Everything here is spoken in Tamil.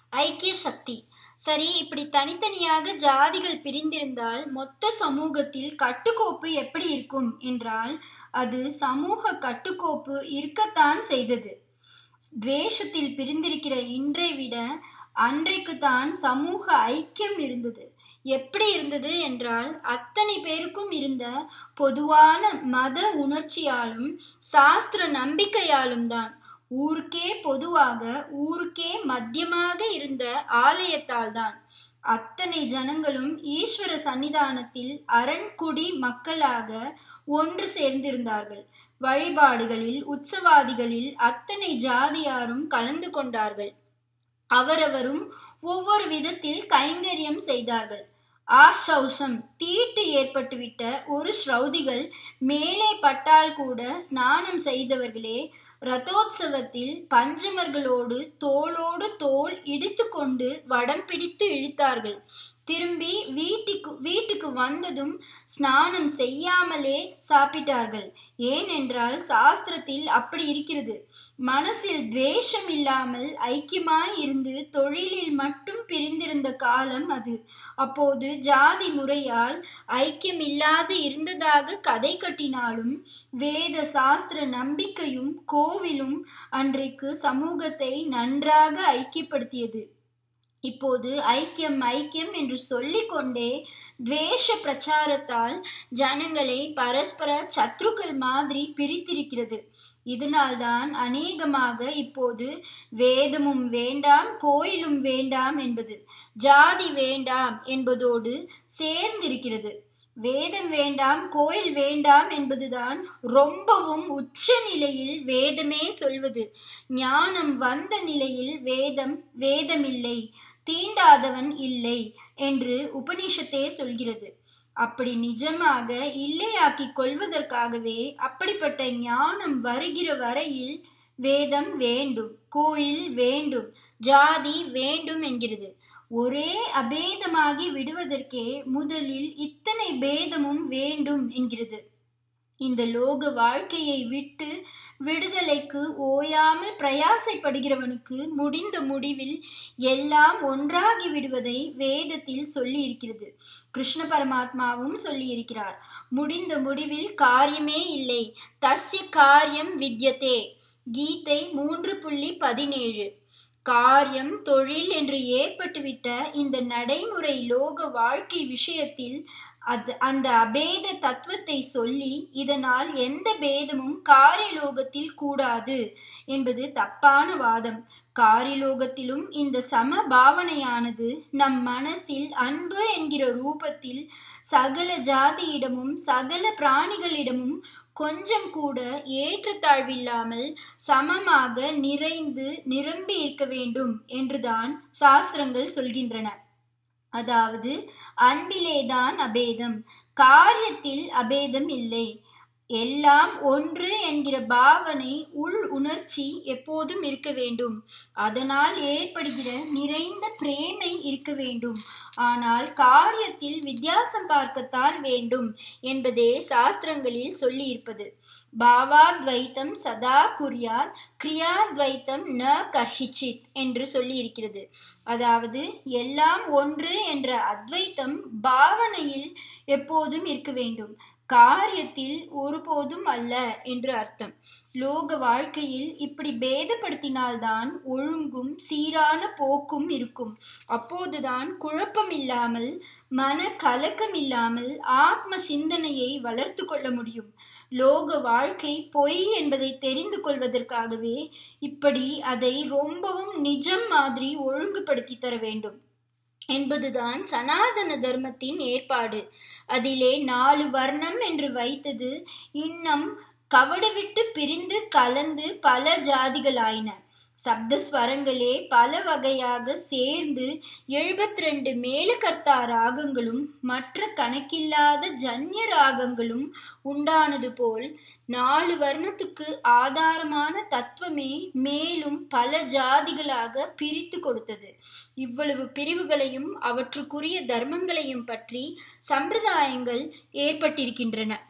ஐக்கிய சக்தி சரி இப்படி தனித்தனியாக ஜாதிகள் பிரிந்திருந்தால் மொத்த சமூகத்தில் கட்டுக்கோப்பு எப்படி இருக்கும் என்றால் அது சமூக கட்டுக்கோப்பு இருக்கத்தான் செய்தது துவேஷத்தில் பிரிந்திருக்கிற இன்றை விட அன்றைக்கு தான் சமூக ஐக்கியம் இருந்தது எப்படி இருந்தது என்றால் அத்தனை பேருக்கும் இருந்த பொதுவான மத உணர்ச்சியாலும் சாஸ்திர நம்பிக்கையாலும் தான் ஊருக்கே பொதுவாக ஊருக்கே மத்தியமாக இருந்த ஆலயத்தால் தான் அத்தனை ஜனங்களும் ஈஸ்வர சன்னிதானத்தில் அரண்குடி மக்களாக ஒன்று சேர்ந்திருந்தார்கள் வழிபாடுகளில் உற்சவாதிகளில் அத்தனை ஜாதியாரும் கலந்து கொண்டார்கள் அவரவரும் ஒவ்வொரு விதத்தில் கைங்கரியம் செய்தார்கள் ஆசௌசம் தீட்டு ஏற்பட்டுவிட்ட ஒரு ஸ்ரௌதிகள் மேலே பட்டால் கூட ஸ்நானம் செய்தவர்களே ரதோத்சவத்தில் பஞ்சமர்களோடு தோளோடு தோல் இடித்து கொண்டு வடம் பிடித்து இழுத்தார்கள் திரும்பி வீட்டுக்கு வீட்டுக்கு வந்ததும் ஸ்நானம் செய்யாமலே சாப்பிட்டார்கள் ஏனென்றால் சாஸ்திரத்தில் அப்படி இருக்கிறது மனசில் துவேஷம் இல்லாமல் ஐக்கியமாய் இருந்து தொழிலில் மட்டும் பிரிந்திருந்த காலம் அது அப்போது ஜாதி முறையால் ஐக்கியம் இல்லாது இருந்ததாக கதை கட்டினாலும் வேத சாஸ்திர நம்பிக்கையும் கோவிலும் அன்றைக்கு சமூகத்தை நன்றாக ஐக்கியப்படுத்தியது இப்போது ஐக்கியம் ஐக்கியம் என்று சொல்லிக்கொண்டே துவேஷ பிரச்சாரத்தால் ஜனங்களை பரஸ்பர சத்ருக்கள் மாதிரி பிரித்திருக்கிறது இதனால்தான் அநேகமாக இப்போது வேதமும் வேண்டாம் கோயிலும் வேண்டாம் என்பது ஜாதி வேண்டாம் என்பதோடு சேர்ந்திருக்கிறது வேதம் வேண்டாம் கோயில் வேண்டாம் என்பதுதான் ரொம்பவும் உச்ச நிலையில் வேதமே சொல்வது ஞானம் வந்த நிலையில் வேதம் வேதமில்லை தீண்டாதவன் இல்லை என்று உபனிஷத்தே சொல்கிறது அப்படி நிஜமாக இல்லையாக்கிக் கொள்வதற்காகவே அப்படிப்பட்ட ஞானம் வருகிற வரையில் வேதம் வேண்டும் கோயில் வேண்டும் ஜாதி வேண்டும் என்கிறது ஒரே அபேதமாகி விடுவதற்கே முதலில் இத்தனை பேதமும் வேண்டும் என்கிறது இந்த லோக வாழ்க்கையை விட்டு விடுதலைக்கு ஓயாமல் பிரயாசைப்படுகிறவனுக்கு முடிந்த முடிவில் எல்லாம் ஒன்றாகி விடுவதை வேதத்தில் சொல்லி இருக்கிறது கிருஷ்ண பரமாத்மாவும் சொல்லி இருக்கிறார் முடிந்த முடிவில் காரியமே இல்லை தஸ்ய காரியம் வித்யதே கீதை மூன்று புள்ளி பதினேழு காரியம் தொழில் என்று ஏற்பட்டுவிட்ட இந்த நடைமுறை லோக வாழ்க்கை விஷயத்தில் அது அந்த அபேத தத்துவத்தை சொல்லி இதனால் எந்த பேதமும் காரியலோகத்தில் கூடாது என்பது தப்பான வாதம் காரியலோகத்திலும் இந்த சம பாவனையானது நம் மனசில் அன்பு என்கிற ரூபத்தில் சகல ஜாதியிடமும் சகல பிராணிகளிடமும் கொஞ்சம் கூட ஏற்றத்தாழ்வில்லாமல் சமமாக நிறைந்து நிரம்பி இருக்க வேண்டும் என்றுதான் சாஸ்திரங்கள் சொல்கின்றன அதாவது அன்பிலேதான் அபேதம் காரியத்தில் அபேதம் இல்லை எல்லாம் ஒன்று என்கிற பாவனை உள் உணர்ச்சி எப்போதும் இருக்க வேண்டும் அதனால் ஏற்படுகிற நிறைந்த பிரேமை இருக்க வேண்டும் ஆனால் காரியத்தில் வித்தியாசம் பார்க்கத்தான் வேண்டும் என்பதே சாஸ்திரங்களில் சொல்லியிருப்பது பாவாத்வைத்தம் சதா குறியார் கிரியாத்வைத்தம் ந கர்ஹிச்சித் என்று சொல்லியிருக்கிறது அதாவது எல்லாம் ஒன்று என்ற அத்வைத்தம் பாவனையில் எப்போதும் இருக்க வேண்டும் காரியத்தில் ஒருபோதும் அல்ல என்று அர்த்தம் லோக வாழ்க்கையில் இப்படி பேதப்படுத்தினால்தான் ஒழுங்கும் சீரான போக்கும் இருக்கும் அப்போதுதான் குழப்பம் இல்லாமல் மன கலக்கம் இல்லாமல் ஆத்ம சிந்தனையை வளர்த்து கொள்ள முடியும் லோக வாழ்க்கை பொய் என்பதை தெரிந்து கொள்வதற்காகவே இப்படி அதை ரொம்பவும் நிஜம் மாதிரி ஒழுங்குபடுத்தி தர வேண்டும் என்பதுதான் சனாதன தர்மத்தின் ஏற்பாடு அதிலே நாலு வர்ணம் என்று வைத்தது இன்னும் கவடவிட்டு பிரிந்து கலந்து பல ஜாதிகளாயின சப்தஸ்வரங்களே பல வகையாக சேர்ந்து எழுபத்தி ரெண்டு மேலகர்த்தா ராகங்களும் மற்ற கணக்கில்லாத ஜன்ய ராகங்களும் உண்டானது போல் நாலு வர்ணத்துக்கு ஆதாரமான தத்துவமே மேலும் பல ஜாதிகளாக பிரித்து கொடுத்தது இவ்வளவு பிரிவுகளையும் அவற்றுக்குரிய தர்மங்களையும் பற்றி சம்பிரதாயங்கள் ஏற்பட்டிருக்கின்றன